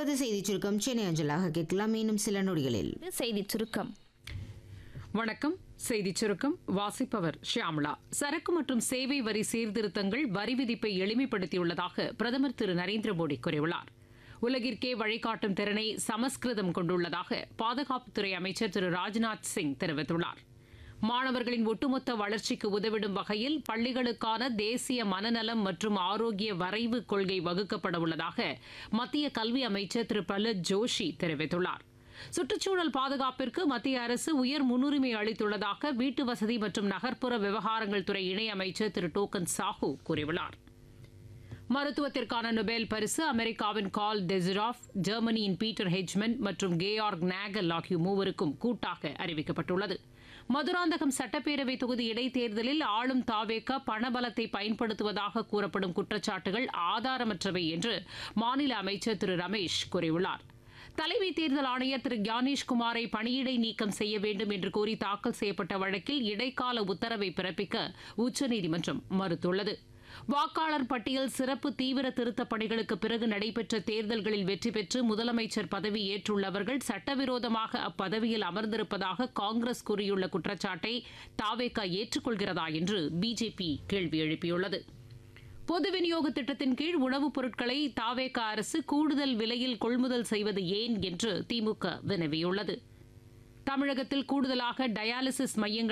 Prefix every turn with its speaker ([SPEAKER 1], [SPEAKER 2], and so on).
[SPEAKER 1] தொடர்வது செய்திச் சுருக்கம் சென்னை அஞ்சலாக கேட்கலாம் இன்னும் சில நொடிகளில்
[SPEAKER 2] இது செய்திச் சுருக்கம்
[SPEAKER 3] வணக்கம் செய்திச் சுருக்கம் வாசிப்பவர் ஷியாம்லா சரக்கு மற்றும் சேவை வரி சீர்திருத்தங்கள் வரி விதிப்பை எளிமைப்படுத்தியுள்ளதாக பிரதமர் திரு நரேந்திர மோடி கூறியுள்ளார் உலகிற்கே வழிகாட்டும் திறனை சமஸ்கிருதம் கொண்டுள்ளதாக பாதுகாப்புத்துறை அமைச்சர் திரு ராஜ்நாத் சிங் தெரிவித்துள்ளார் மாணவர்களின் ஒட்டுமொத்த வளர்ச்சிக்கு உதவிடும் வகையில் பள்ளிகளுக்கான தேசிய மனநலம் மற்றும் ஆரோக்கிய வரைவு கொள்கை வகுக்கப்பட உள்ளதாக மத்திய கல்வி அமைச்சர் திரு பிரலத் ஜோஷி தெரிவித்துள்ளார் சுற்றுச்சூழல் பாதுகாப்பிற்கு மத்திய அரசு உயர் முன்னுரிமை அளித்துள்ளதாக வீட்டு வசதி மற்றும் நகர்ப்புற விவகாரங்கள் துறை இணையமைச்சர் திரு டோக்கன் சாஹூ கூறியுள்ளார் மருத்துவத்திற்கான நொபேல் பரிசு அமெரிக்காவின் கால் டெசிராஃப் ஜெர்மனியின் பீட்டர் ஹெஜ்மன் மற்றும் கேயார்க் நாகல் ஆகிய மூவருக்கும் கூட்டாக அறிவிக்கப்பட்டுள்ளது மதுராந்தகம் சட்டப்பேரவை தொகுதி இடைத்தேர்தலில் ஆளும் தாவேக்க பணபலத்தை பயன்படுத்துவதாக கூறப்படும் குற்றச்சாட்டுகள் ஆதாரமற்றவை என்று மாநில அமைச்சர் திரு ரமேஷ் கூறியுள்ளார் தலைமை தேர்தல் ஆணையர் திரு ஞானேஷ்குமாரை பணியிடை நீக்கம் செய்ய வேண்டும் என்று கோரி தாக்கல் செய்யப்பட்ட வழக்கில் இடைக்கால உத்தரவை பிறப்பிக்க உச்சநீதிமன்றம் மறுத்துள்ளது வாக்காளர் பட்டியல் சிறப்பு தீவிர திருத்தப் பணிகளுக்கு பிறகு நடைபெற்ற தேர்தல்களில் வெற்றி பெற்று முதலமைச்சர் பதவி ஏற்றுள்ளவர்கள் சட்டவிரோதமாக அப்பதவியில் அமர்ந்திருப்பதாக காங்கிரஸ் கூறியுள்ள குற்றச்சாட்டை தாவேகா ஏற்றுக்கொள்கிறதா என்று பிஜேபி கேள்வி எழுப்பியுள்ளது பொது விநியோக திட்டத்தின் கீழ் உணவுப் பொருட்களை தாவேகா அரசு கூடுதல் விலையில் கொள்முதல் செய்வது ஏன் என்று திமுக வினவியுள்ளது தமிழகத்தில் கூடுதலாக டயாலிசிஸ் மையங்கள்